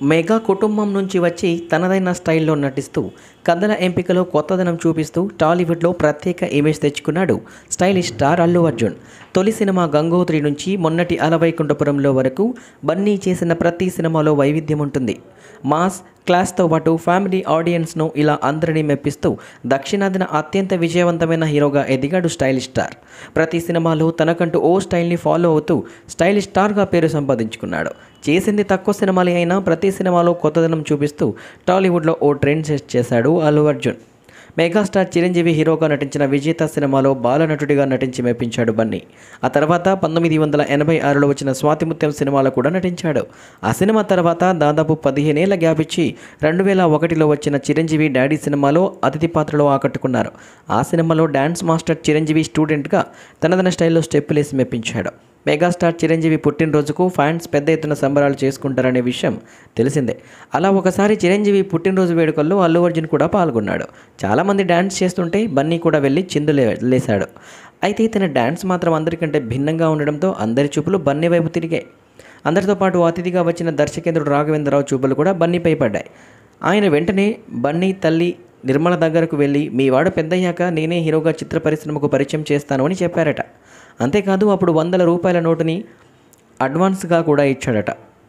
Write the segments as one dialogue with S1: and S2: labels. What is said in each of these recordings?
S1: mega కుటుంబం నుంచి వచ్చి తనదైన స్టైల్లో నటిస్తూ కథల ఎంపికలో కొత్తదనం చూపిస్తూ టాలీవుడ్లో ప్రత్యేక ఇమేజ్ తెచ్చుకున్నాడు స్టైలిష్ స్టార్ అల్లు అర్జున్ తొలి సినిమా గంగోత్రి నుంచి మొన్నటి అలవైకుంఠపురంలో వరకు బన్నీ చేసిన ప్రతి సినిమాలో వైవిధ్యం ఉంటుంది మాస్ క్లాస్తో పాటు ఫ్యామిలీ ఆడియన్స్ను ఇలా అందరినీ మెప్పిస్తూ దక్షిణాదిన అత్యంత విజయవంతమైన హీరోగా ఎదిగాడు స్టైలిష్ స్టార్ ప్రతి సినిమాలో తనకంటూ ఓ స్టైల్ని ఫాలో అవుతూ స్టైలిష్ స్టార్గా పేరు సంపాదించుకున్నాడు చేసింది తక్కువ సినిమాలే అయినా ప్రతి సినిమాలో కొత్తదనం చూపిస్తూ టాలీవుడ్లో ఓ ట్రెండ్ సెట్ చేశాడు అల్లు అర్జున్ మెగాస్టార్ చిరంజీవి హీరోగా నటించిన విజేత సినిమాలో బాలనటుడిగా నటించి మెప్పించాడు బన్నీ ఆ తర్వాత పంతొమ్మిది వందల ఎనభై ఆరులో వచ్చిన స్వాతిముత్యం సినిమాలో కూడా నటించాడు ఆ సినిమా తర్వాత దాదాపు పదిహేనేళ్ల గ్యాప్ ఇచ్చి రెండు వేల ఒకటిలో వచ్చిన చిరంజీవి డాడీ సినిమాలో అతిథి పాత్రలో ఆకట్టుకున్నారు ఆ సినిమాలో డ్యాన్స్ మాస్టర్ చిరంజీవి స్టూడెంట్గా తనదన స్టైల్లో స్టెప్పులేసి మెప్పించాడు మెగాస్టార్ చిరంజీవి పుట్టినరోజుకు ఫ్యాన్స్ పెద్ద ఎత్తున సంబరాలు చేసుకుంటారనే విషయం తెలిసిందే అలా ఒకసారి చిరంజీవి పుట్టినరోజు వేడుకల్లో అల్లు అర్జున్ కూడా పాల్గొన్నాడు చాలామంది డ్యాన్స్ చేస్తుంటే బన్నీ కూడా వెళ్ళి చిందులే లేశాడు అయితే తన డ్యాన్స్ మాత్రం అందరికంటే భిన్నంగా ఉండడంతో అందరి చూపులు బన్నీ వైపు తిరిగాయి అందరితో పాటు అతిథిగా వచ్చిన దర్శకేంద్రుడు రాఘవేంద్రరావు చూపులు కూడా బన్నీపై పడ్డాయి ఆయన వెంటనే బన్నీ తల్లి నిర్మల దగ్గరకు వెళ్ళి మీ వాడు పెద్దయ్యాక నేనే హీరోగా చిత్ర పరిశ్రమకు పరిచయం చేస్తాను అని చెప్పారట అంతేకాదు అప్పుడు వందల రూపాయల నోటుని అడ్వాన్స్గా కూడా ఇచ్చాడట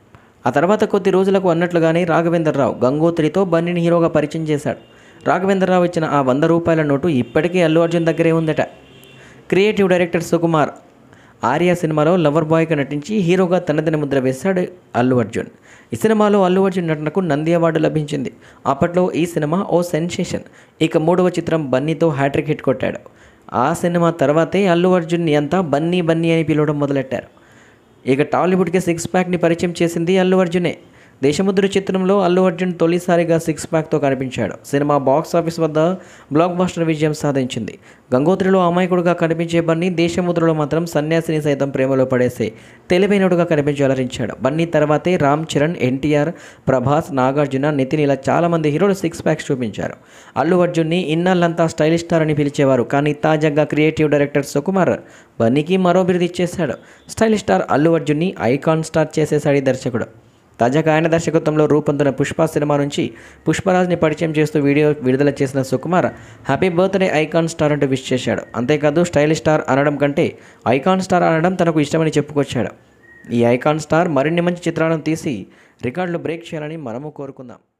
S1: ఆ తర్వాత కొద్ది రోజులకు అన్నట్లుగానే రాఘవేంద్రరావు గంగోత్రితో బన్నీని హీరోగా పరిచయం చేశాడు రాఘవేంద్రరావు ఇచ్చిన ఆ వంద రూపాయల నోటు ఇప్పటికీ అల్లు అర్జున్ దగ్గరే ఉందట క్రియేటివ్ డైరెక్టర్ సుకుమార్ ఆర్య సినిమాలో లవర్ బాయ్గా నటించి హీరోగా తనదన ముద్ర వేశాడు అల్లు అర్జున్ ఈ సినిమాలో అల్లు అర్జున్ నటనకు నంది అవార్డు లభించింది అప్పట్లో ఈ సినిమా ఓ సెన్సేషన్ ఇక మూడవ చిత్రం బన్నీతో హ్యాట్రిక్ హిట్ కొట్టాడు ఆ సినిమా తర్వాతే అల్లు అర్జున్ అంతా బన్నీ బన్నీ అని పిలవడం మొదలెట్టారు ఇక టాలీవుడ్కి సిక్స్ ప్యాక్ని పరిచయం చేసింది అల్లు అర్జునే దేశముద్ర చిత్రంలో అల్లు అర్జున్ తొలిసారిగా సిక్స్ ప్యాక్తో కనిపించాడు సినిమా బాక్స్ ఆఫీస్ వద్ద బ్లాక్ బస్టర్ విజయం సాధించింది గంగోత్రిలో అమాయకుడుగా కనిపించే బన్నీ దేశముద్రలో మాత్రం సన్యాసిని సైతం ప్రేమలో పడేసే తెలివైనడుగా కనిపించి అలరించాడు బన్నీ తర్వాతే రామ్ చరణ్ ఎన్టీఆర్ ప్రభాస్ నాగార్జున నితిన్ ఇలా చాలామంది హీరోలు సిక్స్ ప్యాక్స్ చూపించారు అల్లు అర్జున్ని ఇన్నాళ్ళంతా స్టైలిష్ స్టార్ అని పిలిచేవారు కానీ తాజాగా క్రియేటివ్ డైరెక్టర్ సుకుమార్ బన్నీకి మరో బిరుదు ఇచ్చేశాడు స్టైలిష్ స్టార్ అల్లు అర్జున్ని ఐకాన్ స్టార్ చేసేశాడు ఈ దర్శకుడు తాజాగా ఆయన దర్శకత్వంలో రూపొందిన పుష్ప సినిమా నుంచి పుష్పరాజ్ని పరిచయం చేస్తూ వీడియో విడుదల చేసిన Sukumar happy birthday icon star అంటూ విష్ చేశాడు అంతేకాదు స్టైలిష్ స్టార్ అనడం కంటే ఐకాన్ స్టార్ అనడం తనకు ఇష్టమని చెప్పుకొచ్చాడు ఈ ఐకాన్ స్టార్ మరిన్ని మంచి చిత్రాలను తీసి రికార్డులు బ్రేక్ చేయాలని మనము కోరుకుందాం